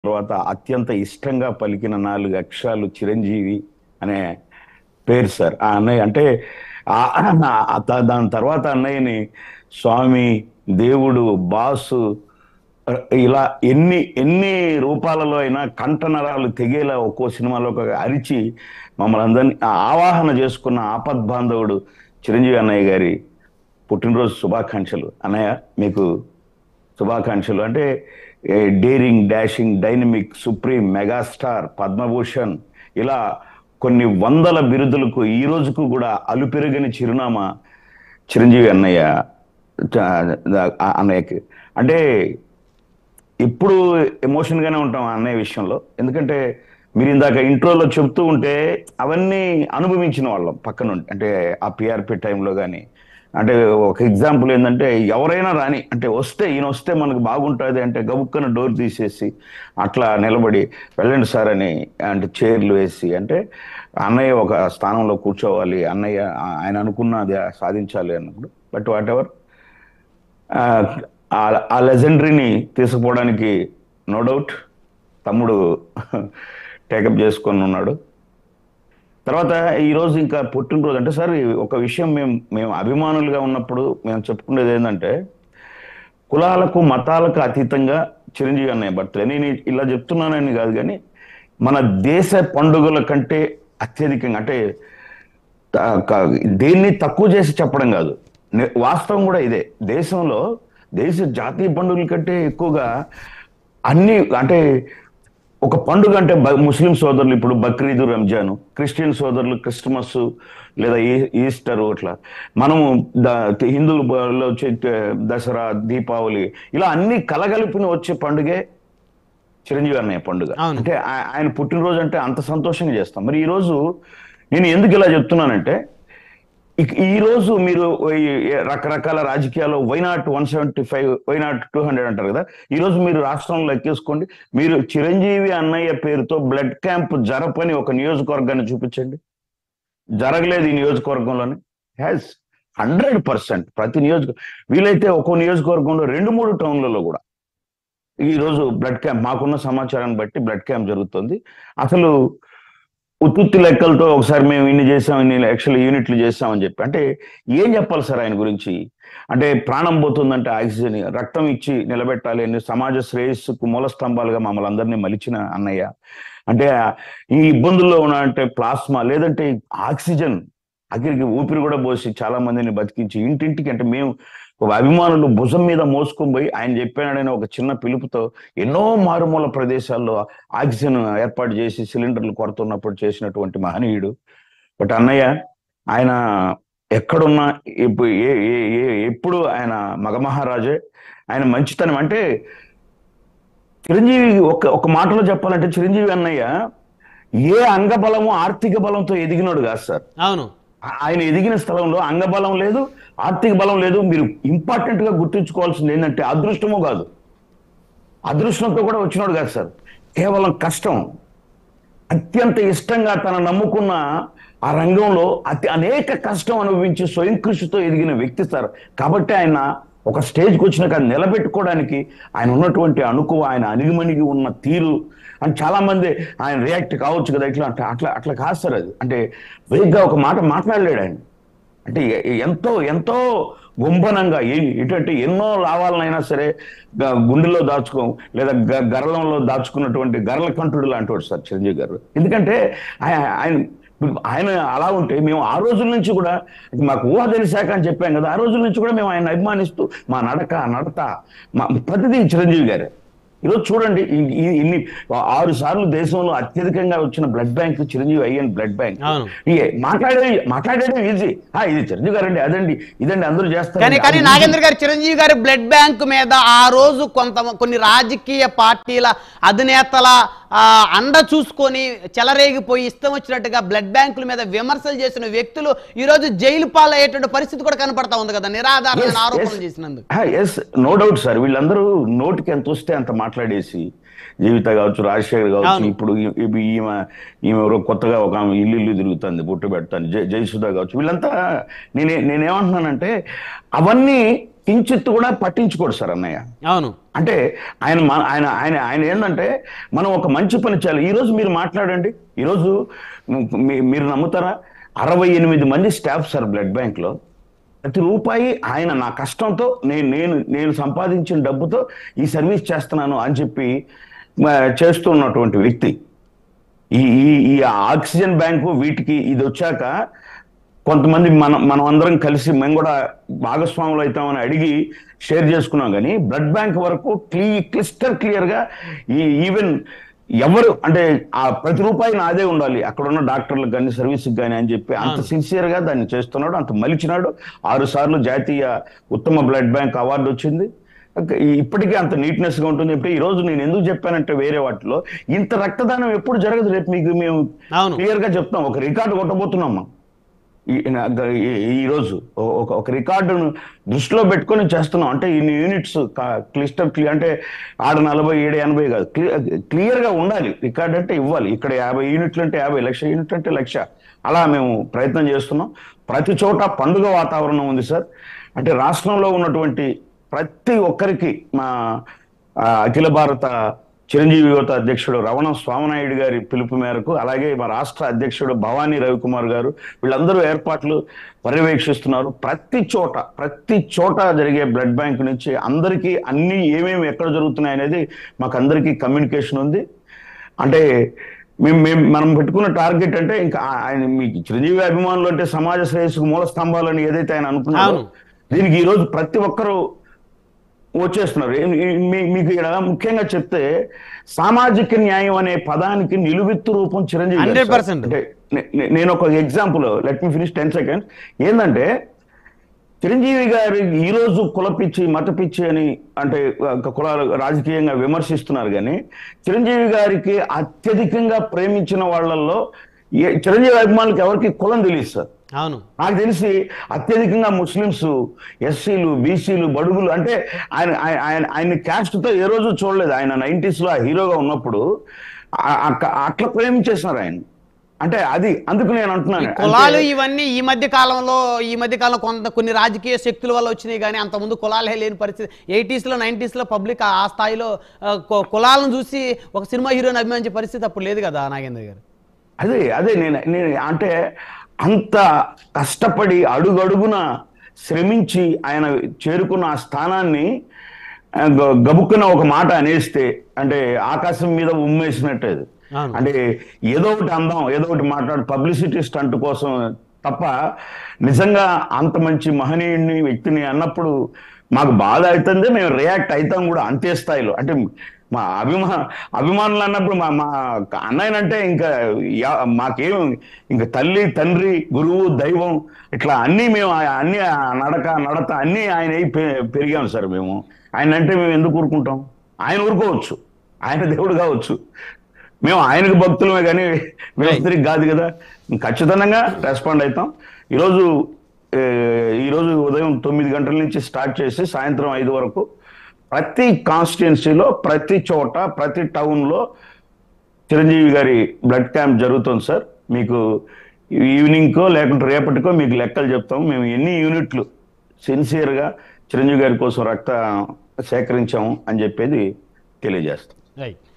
తర్వాత అత్యంత ఇష్టంగా పలికిన నాలుగు అక్షరాలు చిరంజీవి అనే పేరు సార్ ఆ అన్నయ్య అంటే ఆ- ఆ త- దాని తర్వాత అన్నయ్యని స్వామి దేవుడు బాసు ఇలా ఎన్ని ఎన్ని రూపాలలో అయినా కంఠనరాలు తెగేలా ఒక్కో సినిమాలో ఒక అరిచి మమ్మల్ని అందరినీ ఆవాహన చేసుకున్న ఆపద్ బాంధవుడు చిరంజీవి అన్నయ్య గారి పుట్టినరోజు శుభాకాంక్షలు అన్నయ్య మీకు శుభాకాంక్షలు అంటే daring dashing dynamic supreme megastar Padma Bhushan ఇలా కొన్ని వందల బిరుదులకు ఈ రోజుకు కూడా అలుపెరుగని చిరునామా చిరంజీవి అన్నయ్య చ- ఆ అన్నయ్యకి అంటే ఇప్పుడు ఎమోషన్ గానే ఉంటాం ఆ అన్నయ్య విషయంలో ఎందుకంటే మీరు ఇందాక ఇంట్రోలో చెప్తూ ఉంటే అవన్నీ అనుభవించిన వాళ్ళం పక్కన ఉండి అంటే ఆ పిఆర్పి టైంలో కానీ అంటే ఒక ఎగ్జాంపుల్ ఏంటంటే ఎవరైనా రాని అంటే వస్తే ఈయన వస్తే మనకు బాగుంటుంది అంటే గబుక్కన డోర్ తీసేసి అట్లా నిలబడి వెళ్ళండి సార్ అని అంటే చైర్లు వేసి అంటే అన్నయ్య ఒక స్థానంలో కూర్చోవాలి అన్నయ్య ఆ- ఆయన అనుకున్నది సాధించాలి అన్నప్పుడు బట్ వాట్ ఎవర్ ఆ- ఆ లెజెండరీని తీసుకుపోవడానికి నో డౌట్ తమ్ముడు టేకప్ చేసుకొని ఉన్నాడు తర్వాత ఈ రోజు ఇంకా పుట్టినరోజు అంటే సార్ ఈ ఒక విషయం మేము మేము అభిమానులుగా ఉన్నప్పుడు మేము చెప్పుకునేది ఏంటంటే కులాలకు మతాలకు అతీతంగా చిరంజీవి అన్నయ్య బర్త్డే నేను ఇలా చెప్తున్నానని కాదు కానీ మన దేశ పండుగల కంటే అత్యధికంగా అంటే త- క- దేన్ని తక్కువ చేసి చెప్పడం కాదు నే- వాస్తవం కూడా ఇదే దేశంలో దేశ జాతీయ పండుగల కంటే ఎక్కువగా అన్ని అంటే ఒక పండుగ అంటే బ- ముస్లిం సోదరులు ఇప్పుడు బక్రీద్ రంజాన్ క్రిస్టియన్ సోదరులు క్రిస్టమస్ లేదా ఈ- ఈస్టర్ అట్లా మనము ద- హిందువులలో వచ్చే త- దసరా దీపావళి ఇలా అన్ని కలగలిపిన వచ్చే పండుగే చిరంజీవి అన్నయ్య పండుగ అవును. అంటే ఆ- ఆయన పుట్టినరోజు అంటే అంత సంతోషంగా చేస్తాం మరి ఈ రోజు నేను ఎందుకు ఇలా చెప్తున్నానంటే ఇక ఈ రోజు మీరు ఈ రకరకాల రాజకీయాల్లో why not one seventy five why not two hundred అంటారు కదా ఈ రోజు మీరు రాష్ట్రంలో లెక్కేసుకోండి మీరు చిరంజీవి అన్నయ్య పేరుతో బ్లడ్ క్యాంప్ జరపని ఒక నియోజకవర్గాన్ని చూపించండి జరగలేదు ఈ నియోజకవర్గంలోనే హ్యాస్ హండ్రెడ్ పర్సెంట్ ప్రతి నియోజక వీలైతే ఒక్కో నియోజకవర్గంలో రెండు మూడు టౌన్లలో కూడా ఈ రోజు బ్లడ్ క్యాంప్ మాకున్న సమాచారాన్ని బట్టి బ్లడ్ క్యాంప్ జరుగుతుంది అసలు ఉత్తుత్తి లెక్కలతో ఒకసారి మేము ఇన్ని చేసాం ఇన్ని లక్షల యూనిట్లు చేసామని చెప్పి అంటే ఏం చెప్పాలి సార్ ఆయన గురించి అంటే ప్రాణం పోతుందంటే ఆక్సిజన్ రక్తం ఇచ్చి నిలబెట్టాలి అని సమాజ శ్రేయస్సుకు మూల స్తంభాలుగా మమ్మల్ని అందరినీ మలిచిన అన్నయ్య అంటే ఈ ఇబ్బందుల్లో ఉన్న అంటే ప్లాస్మా లేదంటే ఆక్సిజన్ అక్కడికి ఊపిరి కూడా పోసి చాలా మందిని బతికించి ఇంటింటికి అంటే మేము ఒక అభిమానులు భుజం మీద మోసుకొని పోయి ఆయన చెప్పాడని ఒక చిన్న పిలుపుతో ఎన్నో మారుమూల ప్రదేశాల్లో ఆక్సిజన్ ఏర్పాటు చేసి సిలిండర్లు కొడుతున్నప్పుడు చేసినటువంటి మహనీయుడు బట్ అన్నయ్య ఆయన ఎక్కడున్నా ఇప్పుడు ఏ ఏ- ఏ- ఎప్పుడు ఆయన మగమహారాజే ఆయన మంచితనం అంటే చిరంజీవి ఒక ఒక మాటలో చెప్పాలంటే చిరంజీవి అన్నయ్య ఏ అంగబలము ఆర్థిక బలంతో ఎదిగినాడు కాదు సార్ అవును ఆ- ఆయన ఎదిగిన స్థలంలో అంగబలం లేదు ఆర్థిక బలం లేదు మీరు ఇంపార్టెంట్ గా గుర్తుంచుకోవాల్సింది ఏంటంటే అదృష్టము కాదు అదృష్టంతో కూడా వచ్చినాడు కాదు సార్ కేవలం కష్టం అత్యంత ఇష్టంగా తన నమ్ముకున్న ఆ రంగంలో అతి అనేక కష్టం అనుభవించి స్వయం కృషితో ఎదిగిన వ్యక్తి సార్ కాబట్టి ఆయన ఒక స్టేజ్కి వచ్చినాక అది నిలబెట్టుకోవడానికి ఆయన ఉన్నటువంటి అణుకువ ఆయన అణిగిమణిగి ఉన్న తీరు అని చాలా మంది ఆయన రియాక్ట్ కావచ్చు కదా ఇట్లా అంటే అట్లా అట్లా కాదు సార్ అది అంటే వేగ్గా ఒక మాట మాట్లాడలేడు ఆయన అంటే ఎ- ఎంతో ఎంతో గుంభనంగా ఏ- ఇటువంటి ఎన్నో లాభాలనైనా సరే గ- గుండెలో దాచుకో లేదా గ- గరళంలో దాచుకున్నటువంటి గరళ కంఠుడు లాంటి సార్ చిరంజీవి గారు ఎందుకంటే ఆయన ఆయన ఆయన అలా ఉంటే మేము ఆ రోజుల నుంచి కూడా మాకు ఊహ తెలిసాక అని చెప్పాం కదా ఆ రోజుల నుంచి కూడా మేము ఆయన అభిమానిస్తూ మా నడక నడత మా ప్రతిదీ చిరంజీవి గారే ఈరోజు చూడండి ఇ- ఇ- ఇన్ని ఆరు సార్లు దేశంలో అత్యధికంగా వచ్చిన బ్లడ్ బ్యాంక్ చిరంజీవి అయ్యన్ బ్లడ్ బ్యాంక్ అవును. ఇయే మాట్లాడేది మాట్లాడేది ఈజీ ఆ ఇది చిరంజీవి గారండి అదండి ఇదండి అందరూ చేస్తారు కానీ కానీ నాగేంద్ర గారు చిరంజీవి గారి బ్లడ్ బ్యాంక్ మీద ఆ రోజు కొంత కొన్ని రాజకీయ పార్టీల అధినేతల ఆ, అండ చూసుకొని చెలరేగిపోయి ఇష్టం వచ్చినట్టుగా బ్లడ్ బ్యాంకుల మీద విమర్శలు చేసిన వ్యక్తులు ఈ రోజు జైలు పాలయ్యేటువంటి పరిస్థితి కూడా కనపడతా ఉంది కదా నిరాధారమైన ఆరోపణలు చేసినందుకు ఎస్ నో డౌట్ సార్ వీళ్ళందరూ నోటికి ఎంత వస్తే అంత మాట్లాడేసి జీవిత కావచ్చు రాజశేఖర్ కావచ్చు అవును. ఇప్పుడు ఈ- ఈ- ఈమె ఈమె ఎవరో కొత్తగా ఒక ఆమె ఇల్లు ఇల్లు తిరుగుతుంది బొట్టు పెడతాను జై జయసుధ కావచ్చు వీళ్ళంతా నేనే నేనేమంటున్నానంటే అవన్నీ కించిత్ కూడా పట్టించుకోడు సార్ అన్నయ్య అవును అంటే ఆయన మన- ఆయన ఆయన ఆయన ఏంటంటే మనం ఒక మంచి పని చేయాలి ఈరోజు మీరు మాట్లాడండి ఈరోజు మీ- మీరు నమ్ముతారా అరవై ఎనిమిది మంది స్టాఫ్ సార్ బ్లడ్ బ్యాంక్లో ప్రతి రూపాయి ఆయన నా కష్టంతో నేను నేను నేను సంపాదించిన డబ్బుతో ఈ సర్వీస్ చేస్తున్నాను అని చెప్పి ఆ, చేస్తున్నటువంటి వ్యక్తి ఈ ఈ ఈ ఆక్సిజన్ బ్యాంకు వీటికి ఇది వచ్చాక కొంతమంది మనం మనం అందరం కలిసి మేము కూడా భాగస్వాములు అవుతామని అడిగి షేర్ చేసుకున్నాం కానీ బ్లడ్ బ్యాంక్ వరకు క్లీ క్లిస్టర్ క్లియర్ గా ఈ ఈవెన్ ఎవరు అంటే ఆ ప్రతి రూపాయి నాదే ఉండాలి అక్కడ ఉన్న డాక్టర్లకు కానీ సర్వీస్కి కానీ అని చెప్పి అంత సిన్సియర్ గా దాన్ని చేస్తున్నాడు అంత మలిచినాడు ఆరు సార్లు జాతీయ ఉత్తమ బ్లడ్ బ్యాంక్ అవార్డు వచ్చింది ఇంకా ఈ- ఇప్పటికీ అంత నీట్నెస్ గా ఉంటుంది అంటే ఈ రోజు నేను ఎందుకు చెప్పానంటే వేరే వాటిలో ఇంత రక్తదానం ఎప్పుడు జరగదు రేపు మీకు మేము అవును. క్లియర్ గా చెప్తాం ఒక రికార్డు కొట్టబోతున్నాం మనం. ఈ- నా- ఈ- ఈ రోజు ఓ- ఒక ఒక రికార్డును దృష్టిలో పెట్టుకొని చేస్తున్నాం అంటే ఇన్ని యూనిట్స్ క్లిస్టర్ క్లియర్ అంటే ఆడ నలభై ఏడు ఎనభై కాదు క్లియర్ గా ఉండాలి రికార్డ్ అంటే ఇవ్వాలి ఇక్కడ యాభై యూనిట్లు అంటే యాభై లక్ష యూనిట్లు అంటే లక్ష అలా మేము ప్రయత్నం చేస్తున్నాం ప్రతి చోట పండుగ వాతావరణం ఉంది సార్ అంటే రాష్ట్రంలో ఉన్నటువంటి ప్రతి ఒక్కరికి మా ఆ, అఖిల భారత చిరంజీవి యువత అధ్యక్షుడు రవణ స్వామినాయుడు గారి పిలుపు మేరకు అలాగే మా రాష్ట్ర అధ్యక్షుడు భవానీ రవికుమార్ గారు వీళ్ళందరూ ఏర్పాట్లు పర్యవేక్షిస్తున్నారు ప్రతి చోట ప్రతి చోట జరిగే బ్లడ్ బ్యాంక్ నుంచి అందరికీ అన్ని ఏమేమి ఎక్కడ జరుగుతున్నాయి అనేది మాకు అందరికీ కమ్యూనికేషన్ ఉంది అంటే మేము మేము మనం పెట్టుకున్న టార్గెట్ అంటే ఇంకా ఆ- ఆయన మీకు చిరంజీవి అభిమానులు అంటే సమాజ శ్రేయస్సుకు మూల స్తంభాలని ఏదైతే ఆయన అనుకున్నారో అవును. దీనికి ఈ రోజు ప్రతి ఒక్కరూ వచ్చేస్తున్నారు ఏ- ఏ- మీ- మీకు ఇక్కడ ముఖ్యంగా చెప్తే సామాజిక న్యాయం అనే పదానికి నిలువెత్తు రూపం చిరంజీవి గారు 100%. సార్. అంటే నే- నే- నేను ఒక example let me finish ten seconds ఏంటంటే చిరంజీవి గారు ఈ రోజు కులపిచ్చి మతపిచ్చి అని అంటే ఒక కులాలు రాజకీయంగా విమర్శిస్తున్నారు కానీ చిరంజీవి గారికి అత్యధికంగా ప్రేమించిన వాళ్ళల్లో ఏ- చిరంజీవి అభిమానులకు ఎవరికి కులం తెలియదు సార్ అవును నాకు తెలిసి అత్యధికంగా ముస్లిమ్స్ ఎస్సీలు బీసీలు బడుగులు అంటే ఆయన ఆయన- ఆయన ఆయన క్యాస్ట్ తో ఏ రోజు చూడలేదు ఆయన నైన్టీస్ లో ఆ హీరోగా ఉన్నప్పుడు ఆ- అక్క- అట్లా ప్రేమించేస్తున్నారు ఆయన అంటే అది అందుకు నేను ఈ అంటున్నాను కులాలు అంటే- ఇవన్నీ ఈ మధ్య కాలంలో ఈ మధ్య కాలంలో కొంత కొన్ని రాజకీయ శక్తుల వల్ల వచ్చినాయి కానీ అంతకుముందు కులాలే లేని పరిస్థితి ఎయిటీస్ లో నైన్టీస్ లో పబ్లిక్ ఆ స్థాయిలో ఆ, కు- కులాలను చూసి ఒక సినిమా హీరోని అభిమానించే పరిస్థితి అప్పుడు లేదు కదా నాగేంద్ర గారు అదే అదే నేను నేను అంటే అంత కష్టపడి అడుగడుగున శ్రమించి ఆయన చేరుకున్న ఆ స్థానాన్ని ఆ, గ- గబుక్కున ఒక మాట అనేస్తే అంటే ఆకాశం మీద ఉమ్మేసినట్టు అది. అవును. అంటే ఏదో ఒకటి అందాం ఏదో ఒకటి మాట్లాడు పబ్లిసిటీ స్టంట్ కోసం తప్ప నిజంగా అంత మంచి మహనీయుడిని వ్యక్తిని అన్నప్పుడు మాకు బాధ అవుతుంది మేము రియాక్ట్ అవుతాం కూడా అంతే స్థాయిలో అంటే మా అభిమా అభిమానులు అన్నప్పుడు మా మా అన్నయ్యనంటే ఇంకా యా- మాకేం ఇంకా తల్లి తండ్రి గురువు దైవం ఇట్లా అన్నీ మేము ఆ- అన్ని ఆ నడక నడత అన్నీ ఆయన అయి పె- పెరిగాం సార్ మేము ఆయన అంటే మేము ఎందుకు ఊరుకుంటాం ఆయన ఊరుకోవచ్చు ఆయన దేవుడు కావచ్చు మేము ఆయనకు భక్తులమే కానీ వ్యవస్థకి కాదు కదా ఖచ్చితంగా రెస్పాండ్ అవుతాం ఈరోజు ఏ, ఈరోజు ఉదయం తొమ్మిది గంటల నుంచి స్టార్ట్ చేసి సాయంత్రం ఐదు వరకు ప్రతి కాన్స్టిట్యున్సీలో ప్రతి చోట ప్రతి టౌన్లో చిరంజీవి గారి బ్లడ్ క్యాంప్ జరుగుతుంది సార్ మీకు ఈవినింగ్కో లేకుంటే రేపటికో మీకు లెక్కలు చెప్తాం మేము ఎన్ని యూనిట్లు సిన్సియర్గా చిరంజీవి గారి కోసం రక్త సేకరించాము అని చెప్పేది తెలియజేస్తాం రైట్